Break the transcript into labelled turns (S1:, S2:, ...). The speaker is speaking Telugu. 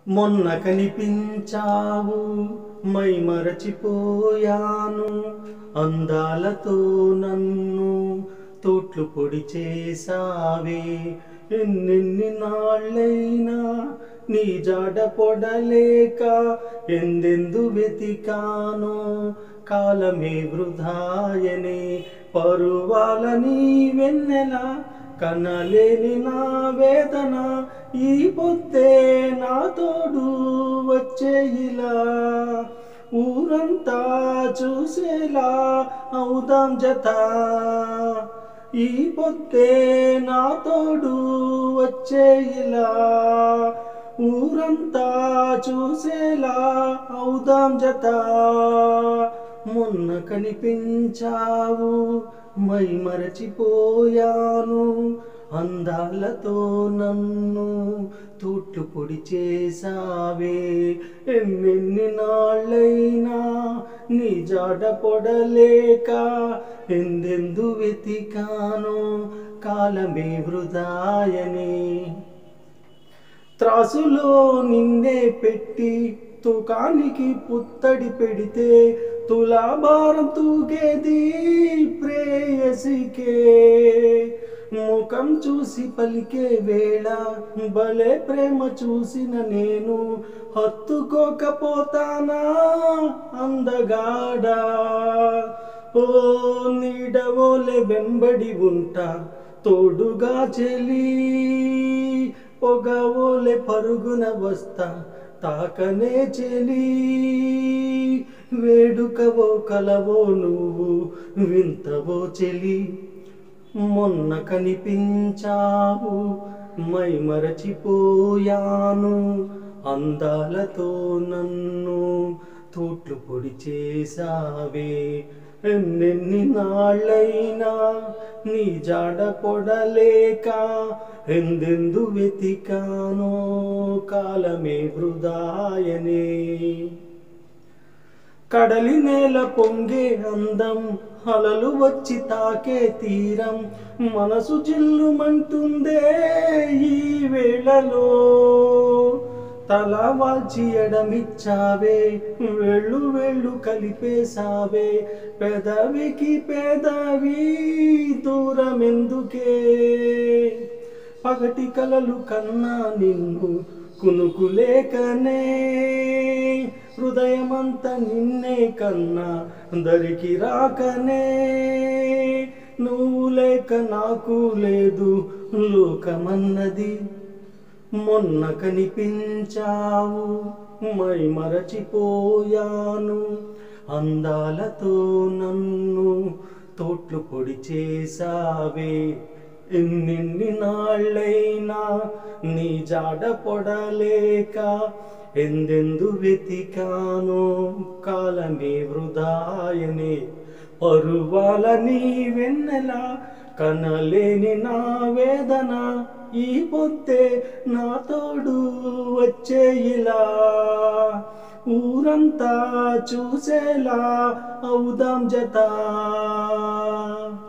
S1: మొన్న కనిపించావు మై మరచిపోయాను అందాలతో నన్ను తోట్లు పొడి చేసావే ఎన్నెన్ని నాళ్ళైనా నీ జాడ పొడలేక ఎందెందు వెతికానో కాలమే వృధాయనే పరువాలని వెన్నెల కనలేని నా వేదన ఈ పొద్దే నా తోడు వచ్చే ఇలా ఊరంతా చూసేలా అవుదాం జత ఈ పొద్దే నా తోడు వచ్చే ఇలా ఊరంతా చూసేలా అవుదాం జత మొన్న కనిపించావు మై మరచిపోయాను అందాలతో నన్ను తూట్లు పొడి చేసావే ఎన్నెన్ని నాళ్ళైనా నీ జాడ పొడలేక ఎందెందు వెతికానో కాలమే వృధాయనే త్రాసులో నిన్నే పెట్టి తూకానికి పుత్తడి పెడితే తులాభారం తూగేది ప్రేయసికే ముఖం చూసి పలికే వేళ భలే ప్రేమ చూసిన నేను హత్తుకోకపోతానా అందగాడా ఓ నీడవోలే వెంబడి ఉంటా తోడుగా చెలి పొగవోలే పరుగున వస్తా తాకనే చెలి వేడుకవో కలవో నువ్వు వింతవో చెలి మొన్న కనిపించావు మై మరచిపోయాను అందాలతో నన్ను తూట్లు పొడి చేసావే ఎన్నెన్ని నాళ్ళైనా నీ జాడ పొడలేక ఎందెందు వెతికానో కాలమే వృధాయనే కడలి నేల పొంగే అందం అలలు వచ్చి తాకే తీరం మనసు చిల్లుమంటుందే ఈ వేళలో తల వాల్చి ఎడమిచ్చావే వెళ్ళు వెళ్ళు కలిపేసావే పెదవికి పెదవి దూరమెందుకే పగటి కలలు కన్నా నిన్ను కునుకులేకనే హృదయమంత నిన్నే కన్నా దరికి రాకనే నువ్వు లేక నాకు లేదు లోకమన్నది మొన్న కనిపించావు మై మరచిపోయాను అందాలతో నన్ను తోట్లు పొడి చేసావే ఎన్నెన్ని నాళ్ళైనా నీ జాడ పొడలేక ఎందెందు వెతికానో కాలమే వృధాయనే పరువాల నీ వెన్నెల కనలేని నా వేదన ఈ పొద్దే నా తోడు వచ్చే ఇలా ఊరంతా చూసేలా అవుదాం జత